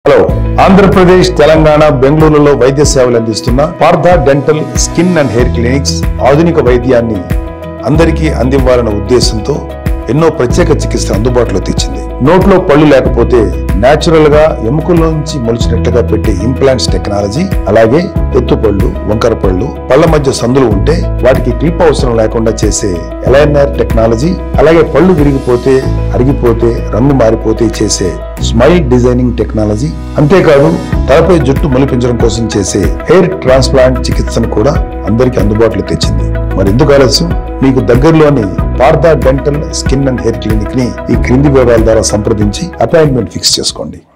hello Andhra Pradesh Telangana బెంగళూరులో వైద్య సేవలు అందిస్తున్న Partha dental skin and hair clinics ఆధునిక వైద్యాన్ని అందరికీ అందివ్వాలన్న ఉద్దేశంతో ఎన్నో ప్రత్యేక చికిత్సలు అందుబాటులో తెచ్చింది నోట్లో పళ్ళు లేకపోతే నేచురల్ గా ఎముకల్లోంచి మొలిచినట్లుగా పెట్టే ఇంప్లాంట్స్ టెక్నాలజీ అలాగే ఎత్తుపళ్ళు వంకర పళ్ళు పళ్ళ మధ్య సందులు ఉంటే వాటికి క్లిప్ అవసరం లేకుండా చేసే ఎలైనర్ టెక్నాలజీ అలాగే పళ్ళు విరిగిపోతే అరిగిపోతే రంగు మారిపోతే చేసే స్మైల్ డిజైనింగ్ టెక్నాలజీ అంతేకాదు తలపై జుట్టు మొలిపించడం కోసం చేసే హెయిర్ ట్రాన్స్ప్లాంట్ చికిత్సను కూడా అందరికీ అందుబాటులో తెచ్చింది మరి ఎందుకు ఆలస్యం మీకు దగ్గరలోని Partha dental skin and hair clinic ని ఈ క్రింది వివరాల ద్వారా సంప్రదించి అపాయింట్మెంట్ ఫిక్స్ చేసుకోండి